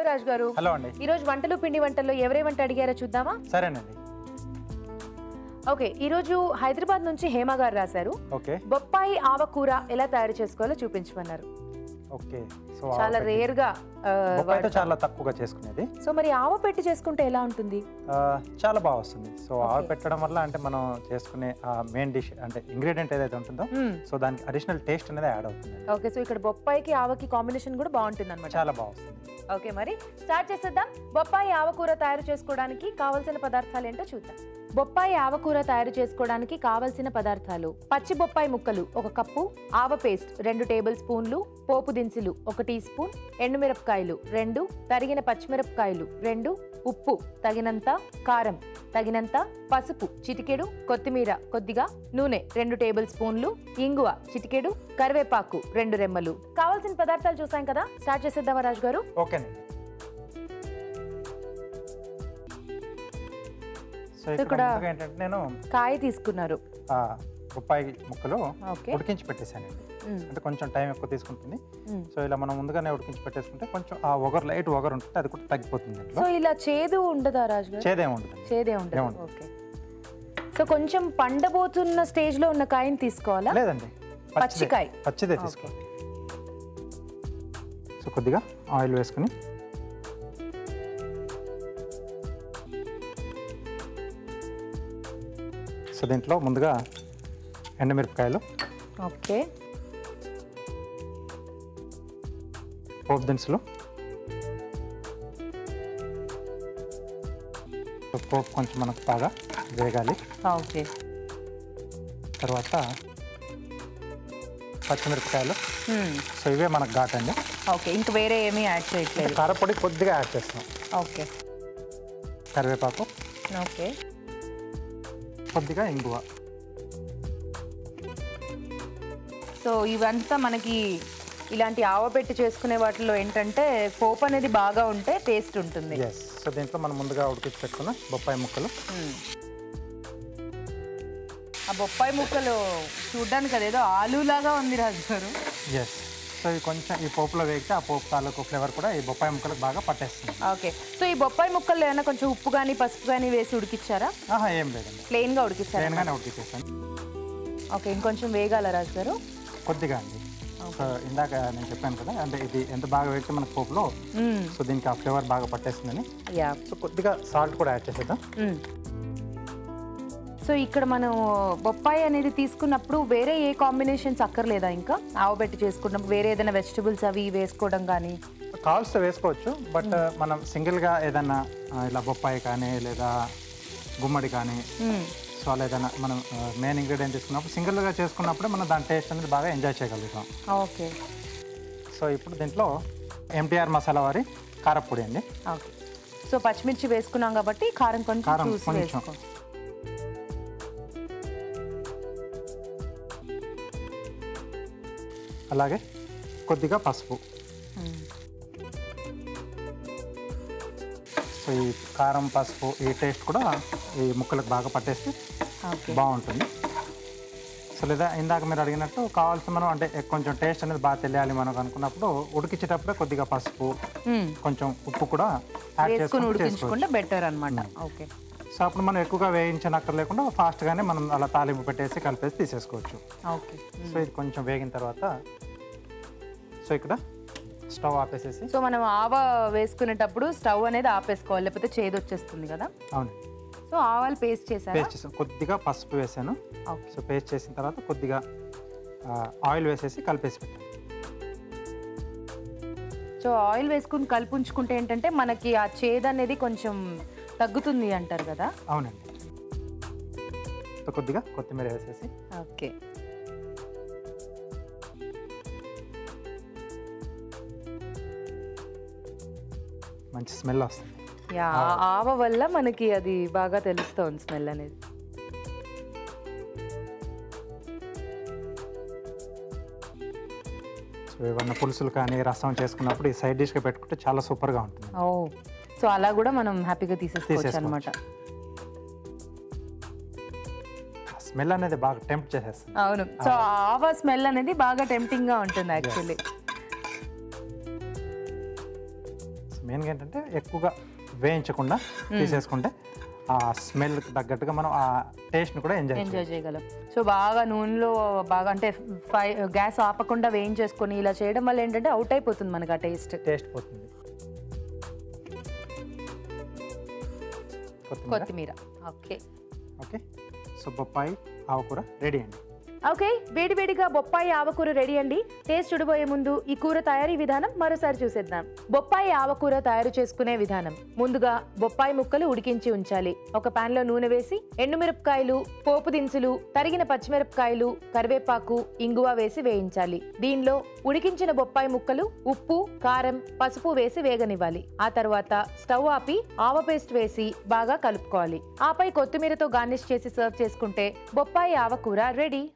రాజు గారు హలో అండి ఈ రోజు వంటలు పిండి వంటల్లో ఎవరేమంట అడిగారో చూద్దామా సరేనండి ఓకే ఈ రోజు హైదరాబాద్ నుంచి హేమ గారు రాశారు ఓకే బొప్పాయి ఆవకూర ఎలా తయారు చేసుకోవాలో చూపించమన్నారు ఓకే సో చాలా రేర్ గా ఆ, బొప్పాయితో వాడతాం. చాలా తక్కువగా చేసుకునేది సో మరి ఆవ పెట్టి చేసుకుంటే ఎలా ఉంటుంది ఆ, చాలా బాగా వస్తుంది సో ఆవు Okay. పెట్టడం వల్ల అంటే మనం చేసుకునే ఆ మెయిన్ డిష్ అంటే ఇంగ్రీడియంట్ ఏదైతే ఉంటుందో మ్మ్. సో దానికి అడిషనల్ టేస్ట్ అనేది యాడ్ అవుతుంది ఓకే సో ఇక్కడ బొప్పాయికి ఆవకి కాంబినేషన్ కూడా బాగుంటుంది అనమాట చాలా బాగా వస్తుంది ఓకే మరి స్టార్ట్ చేసేద్దాం బొప్పాయి ఆవకూర తయారు చేసుకోవడానికి కావలసిన పదార్థాలు ఏంటో చూద్దాం బొప్పాయి ఆవకూర తయారు చేసుకోవడానికి కావలసిన పదార్థాలు పచ్చి బొప్పాయి ముక్కలు ఒక కప్పు ఆవ పేస్ట్ రెండు టేబుల్ స్పూన్లు పోపు దినుసులు ఒక టీ స్పూన్ ఎండుమిరపకాయలు రెండు తరిగిన పచ్చిమిరపకాయలు రెండు ఉప్పు తగినంత కారం తగినంత పసుపు చిటికెడు కొత్తిమీర కొద్దిగా నూనె రెండు టేబుల్ స్పూన్లు ఇంగువ చిటికెడు కరివేపాకు రెండు రెమ్మలు కావాల్సిన పదార్థాలు చూసాం కదా స్టార్ట్ చేసేద్దామా రాజు గారు ఓకేనండి సో ఇక్కడ- ఇక్కడ ముందుగా ఏంటంటే నేను కాయ తీసుకున్నారు ఆ, బొప్పాయి ముక్కలు ఓకే ఉడికించి పెట్టేశానండి మ్మ్. అంటే కొంచెం టైం ఎక్కువ తీసుకుంటుంది మ్మ్. సో ఇలా మనం ముందుగానే ఉడికించి పెట్టేసుకుంటే కొంచెం ఆ ఒగరు లైట్ ఒగరు ఉంటుంది అది కూడా తగ్గిపోతుంది సో దీంట్లో ఇలా చేదు ఉండదా రాజు గారు చేదేం ఉండదు చేదే ఉండదు ఏముండదు. ఓకే సో కొంచెం పండబోతున్న స్టేజ్ లో ఉన్న కాయని తీసుకోవాలా లేదండి పచ్చిదే. పచ్చికాయ. పచ్చిదే ఓకే. తీసుకోండి సో కొద్దిగా ఆయిల్ వేసుకుని సో దీంట్లో ముందుగా ఎండుమిరపకాయలు ఓకే పోపు దినుసులు సో పోపు కొంచెం మనకు బాగా వేగాలి ఓకే తర్వాత పచ్చిమిరపకాయలు మ్మ్. సో ఇవే మనకు ఘాట్ అండి ఓకే ఇంక వేరే ఏమీ యాడ్ చేయట్లేదు కారపొడి కొద్దిగా యాడ్ చేస్తాం ఓకే కరివేపాకు ఓకే కొద్దిగా ఇంగువ సో ఇవంతా మనకి ఇలాంటి ఆవపెట్టి చేసుకునే వాటిలో ఏంటంటే పోపు అనేది బాగా ఉంటే టేస్ట్ ఉంటుంది ఎస్ సో దీంట్లో మనం ముందుగా ఉడికించి పెట్టుకున్న బొప్పాయి ముక్కలు మ్మ్. ఆ బొప్పాయి ముక్కలు చూడ్డానికి అదేదో ఆలు లాగా ఉంది రాజు గారు ఎస్ సో ఇది కొంచెం ఈ పోపులో వేగితే ఆ పోపు తాలూకు ఫ్లేవర్ కూడా ఈ బొప్పాయి ముక్కలకు బాగా పట్టేస్తుంది ఓకే సో ఈ బొప్పాయి ముక్కలు ఏమైనా కొంచెం ఉప్పు కానీ పసుపు కానీ వేసి ఉడికిచ్చారా ఆహా ఏం లేదండి ప్లెయిన్ గా ఉడికిచ్చారా ప్లెయిన్గానే ఉడికిచ్చేసాను ఓకే ఇంకొంచెం వేగాల రాజు గారు కొద్దిగా అండి సో ఇందాక నేను చెప్పాను కదా అంటే ఇది ఎంత బాగా వేగితే మనకు పోపులో మ్మ్. సో దీనికి ఆ ఫ్లేవర్ బాగా పట్టేస్తుందని యా సో కొద్దిగా సాల్ట్ కూడా యాడ్ చేసేద్దాం మ్మ్. సో ఇక్కడ మనం బొప్పాయి అనేది తీసుకున్నప్పుడు వేరే ఏ కాంబినేషన్స్ అక్కర్లేదా ఇంకా ఆవబెట్టి చేసుకున్నప్పుడు వేరే ఏదైనా వెజిటబుల్స్ అవి వేసుకోవడం కానీ కాల్స్తే వేసుకోవచ్చు బట్ మనం సింగిల్గా ఏదన్నా ఆ, ఇలా బొప్పాయి కానీ లేదా గుమ్మడి కానీ సో అలా ఏదైనా మనం మెయిన్ ఇంగ్రీడియంట్ తీసుకున్నప్పుడు సింగిల్గా చేసుకున్నప్పుడే మనం దాని టేస్ట్ అనేది బాగా ఎంజాయ్ చేయగలుగుతాం ఓకే సో ఇప్పుడు దీంట్లో ఎంటీఆర్ మసాలా వారి కారపొడి అండి ఓకే సో పచ్చిమిర్చి వేసుకున్నాం కాబట్టి కారం కొంచెం కారం చూసి కొంచెం. వేసుకో అలాగే కొద్దిగా పసుపు మ్మ్. సో ఈ కారం పసుపు ఈ టేస్ట్ కూడా ఈ ముక్కలకు బాగా పట్టేస్తే ఓకే బాగుంటుంది సో లేదా ఇందాక మీరు అడిగినట్టు కావాల్సిన మనం అంటే కొంచెం టేస్ట్ అనేది బాగా తెలియాలి మనకు అనుకున్నప్పుడు ఉడికించేటప్పుడే కొద్దిగా పసుపు మ్మ్. కొంచెం ఉప్పు కూడా యాడ్ వేసుకుని చేసుకుని చేసుకోవచ్చు ఉడికించుకుంటే బెటర్ అన్నమాట ఓకే సో అప్పుడు మనం ఎక్కువగా వేయించనక్కర్లేకుండా ఫాస్ట్గానే మనం అలా తాలింపు పెట్టేసి కలిపేసి తీసేసుకోవచ్చు ఓకే సో ఇది కొంచెం వేగిన తర్వాత సో ఇక్కడ స్టవ్ ఆపేసేసి సో మనం ఆవ వేసుకునేటప్పుడు స్టవ్ అనేది ఆపేసుకోవాలి లేకపోతే చేదు వచ్చేస్తుంది కదా అవును సో ఆవాలు పేస్ట్ చేశారా పేస్ట్ చేసాను కొద్దిగా పసుపు వేసాను ఓకే సో పేస్ట్ చేసిన తర్వాత కొద్దిగా ఆ, ఆయిల్ వేసేసి కలిపేసి పెట్టాను సో ఆయిల్ వేసుకుని కలుపుంచుకుంటే ఏంటంటే మనకి ఆ చేదు అనేది కొంచెం తగ్గుతుంది అంటారు కదా అవునండి సో కొద్దిగా కొత్తిమీర వేసేసి ఓకే మంచి స్మెల్ వస్తుంది యా ఆ ఆవ వల్ల మనకి అది బాగా తెలుస్తుంది స్మెల్ అనేది సో ఏమన్నా పులుసులు కానీ రసం చేసుకున్నప్పుడు ఈ సైడ్ డిష్గా పెట్టుకుంటే చాలా సూపర్గా ఉంటుంది ఓ సో అలా కూడా మనం హ్యాపీగా తీసేసుకోవచ్చు తీసేసుకోవచ్చు. అనమాట స్మెల్ అనేది బాగా టెంప్ట్ చేసేస్తుంది అవును సో ఆవ స్మెల్ అనేది బాగా టెంప్టింగ్ గా ఉంటుంది యాక్చువల్లీ మెయిన్గా ఏంటంటే ఎక్కువగా వేయించకుండా తీసేసుకుంటే ఆ స్మెల్ తగ్గట్టుగా మనం ఆ టేస్ట్ని కూడా ఎంజాయ్ ఎంజాయ్ చేయగలం సో బాగా నూనెలో బాగా అంటే ఫై గ్యాస్ ఆపకుండా వేయించేసుకొని ఇలా చేయడం వల్ల ఏంటంటే అవుట్ అయిపోతుంది మనకు ఆ టేస్ట్ టేస్ట్ పోతుంది కొత్తిమీర కొత్తిమీర ఓకే ఓకే సో బొప్పాయి ఆవకూర రెడీ అండి ఓకే వేడివేడిగా బొప్పాయి ఆవకూర రెడీ అండి టేస్ట్ చూడబోయే ముందు ఈ కూర తయారీ విధానం మరోసారి చూసేద్దాం బొప్పాయి ఆవకూర తయారు చేసుకునే విధానం ముందుగా బొప్పాయి ముక్కలు ఉడికించి ఉంచాలి ఒక పాన్ లో నూనె వేసి ఎండుమిరపకాయలు పోపు దినుసులు తరిగిన పచ్చిమిరపకాయలు కరివేపాకు ఇంగువ వేసి వేయించాలి దీనిలో ఉడికించిన బొప్పాయి ముక్కలు ఉప్పు కారం పసుపు వేసి వేగనివ్వాలి ఆ తర్వాత స్టవ్ ఆపి ఆవ పేస్ట్ వేసి బాగా కలుపుకోవాలి ఆపై కొత్తిమీరతో గార్నిష్ చేసి సర్వ్ చేసుకుంటే బొప్పాయి ఆవకూర రెడీ